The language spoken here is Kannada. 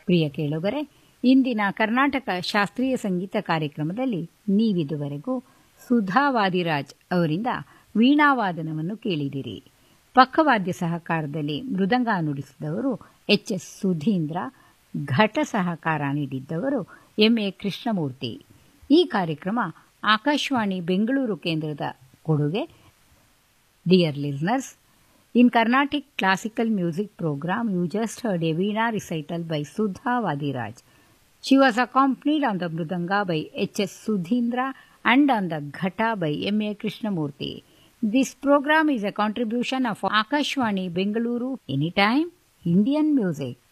ಪ್ರಿಯ ಕೇಳುಗರೆ ಇಂದಿನ ಕರ್ನಾಟಕ ಶಾಸ್ತ್ರೀಯ ಸಂಗೀತ ಕಾರ್ಯಕ್ರಮದಲ್ಲಿ ನೀವಿದುವರೆಗೂ ಸುಧಾ ವಾದಿರಾಜ್ ಅವರಿಂದ ವೀಣಾವಾದನವನ್ನು ಕೇಳಿದಿರಿ ಪಕ್ಕವಾದ್ಯ ಸಹಕಾರದಲ್ಲಿ ಮೃದಂಗ ನುಡಿಸಿದವರು ಎಚ್ ಎಸ್ ಸುಧೀಂದ್ರ ಘಟ ಸಹಕಾರ ನೀಡಿದ್ದವರು ಎಂ ಎ ಕೃಷ್ಣಮೂರ್ತಿ ಈ ಕಾರ್ಯಕ್ರಮ ಆಕಾಶವಾಣಿ ಬೆಂಗಳೂರು ಕೇಂದ್ರದ ಕೊಡುಗೆ dear listeners In Carnatic classical music program, you just heard a Veena recital by Sudha Vadiraj. She was accompanied on the Mridanga by H.S. Sudhindra and on the Ghata by M.A. Krishnamurti. This program is a contribution of Akashwani Bengaluru Anytime Indian Music.